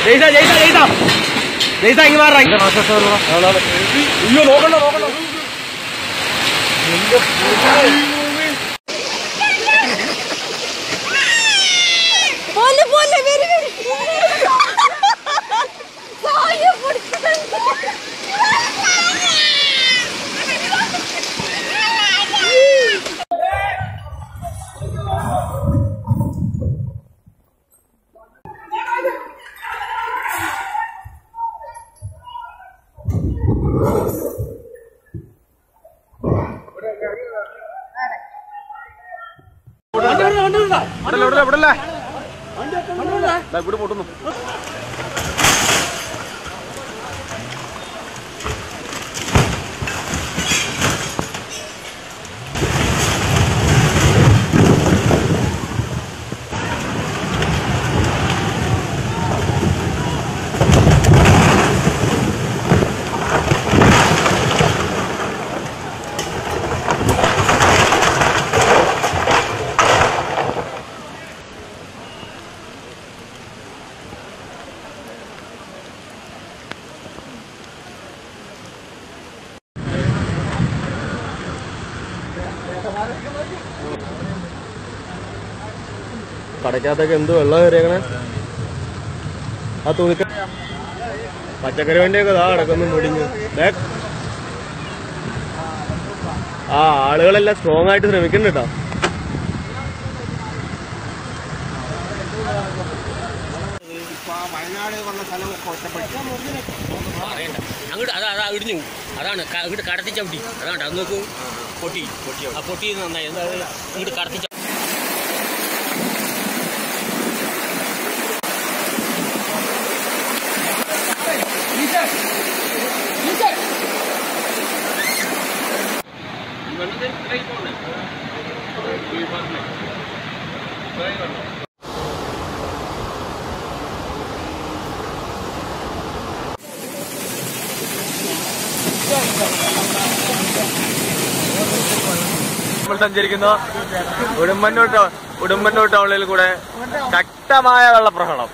ജയ്സ ജയ്സ ജയ്സ ജയ്സ ഇങ്ങ് മാറാ അയ്യോ നോക്കണ്ട നോക്കണ്ട പോലെ പോലെ വരി വരി സായ ഇവിടെ പൊട്ടുന്നു കടയ്ക്കകത്തൊക്കെ എന്ത് വെള്ളം കയറിയേക്കണേ ആ തുണിക്ക പച്ചക്കറി വണ്ടിയൊക്കെ ഇതാ കിടക്കുന്നു മുടിഞ്ഞു ദേ. ആ ആളുകളെല്ലാം സ്ട്രോങ് ആയിട്ട് ശ്രമിക്കുന്നുണ്ട് കേട്ടോ അങ്ങോട്ട് അതാ അതാ ഇടിഞ്ഞു അതാണ് ക- ഇങ്ങോട്ട് കടത്തി ചവിട്ടി അതാണ് അത് നോക്കൂ പൊട്ടി പൊട്ടി ആ പൊട്ടി നന്നായി എന്താ ഇങ്ങോട്ട് കടത്തി ചവിട്ടി. നമ്മൾ സഞ്ചരിക്കുന്ന ഉടുമ്പന്നൂർ ടൗ- ഉടുമ്പന്നൂർ ടൗണിൽ കൂടെ ശക്തമായ വെള്ളപ്രഹളം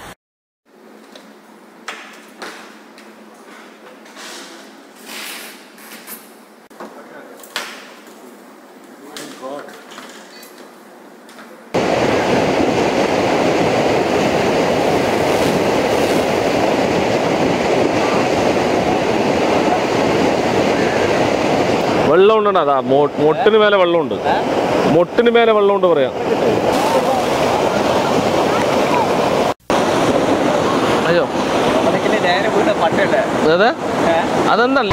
വെള്ളമുണ്ട് അതാ മൊ- മൊട്ടിന് മേലെ വെള്ളമുണ്ട് മൊട്ടിന് മേലെ വെള്ളമുണ്ട് പറയാം അയ്യോ അതെ അതെന്തല്ല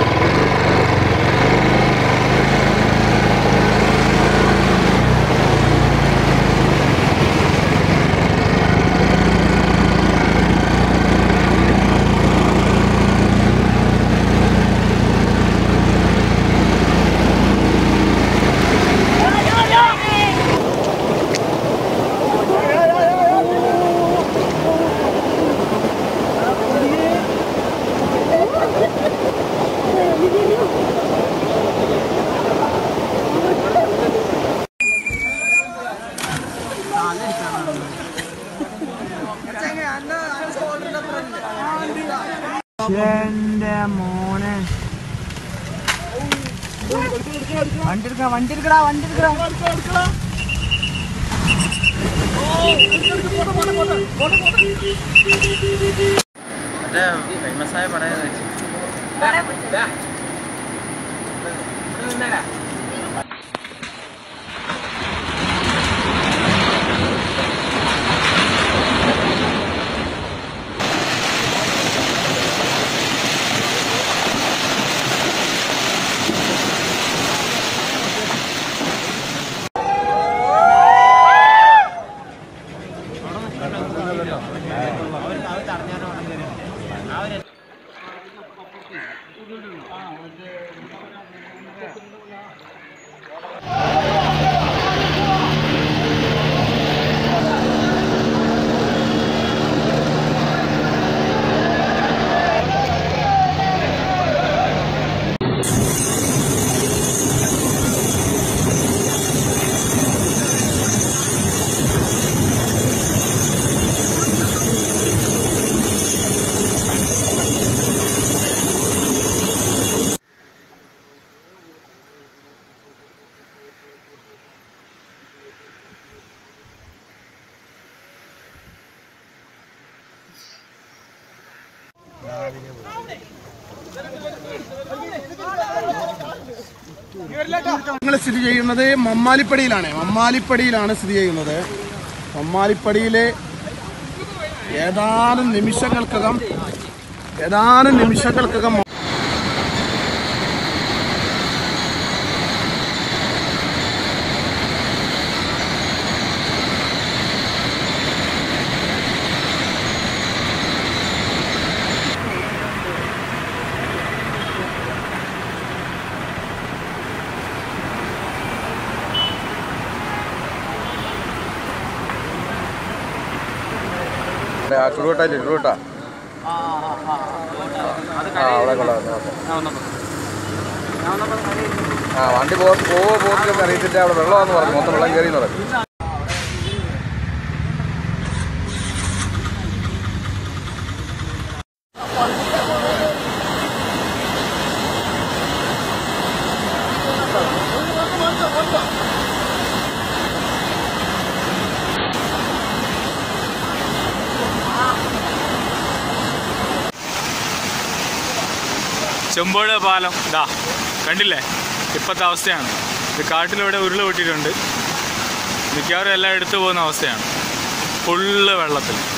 ഞങ്ങൾ സ്ഥിതി ചെയ്യുന്നത് മമ്മാലിപ്പടിയിലാണ് മമ്മാലിപ്പടിയിലാണ് സ്ഥിതി ചെയ്യുന്നത് മമ്മാലിപ്പടിയിലെ ഏതാനും നിമിഷങ്ങൾക്കകം ഏതാനും നിമിഷങ്ങൾക്കകം ആ ചുടുവട്ടല്ലേ ചുടുവട്ട ആ അവിടെ കൊള്ളാം ആ വണ്ടി പോ പോവോ പോകുന്നില്ലെന്ന് അറിയത്തില്ല അവിടെ വെള്ളമാണെന്ന് പറഞ്ഞു മൊത്തം വെള്ളം കയറി എന്ന് പറഞ്ഞു ചെമ്പോഴ പാലം ഇതാ കണ്ടില്ലേ ഇപ്പോഴത്തെ അവസ്ഥയാണ് ഇത് കാട്ടിലൂടെ ഉരുള് പൊട്ടിയിട്ടുണ്ട് മിക്കവാറും എല്ലാം എടുത്തു പോകുന്ന അവസ്ഥയാണ് ഫുള്ള് വെള്ളത്തിൽ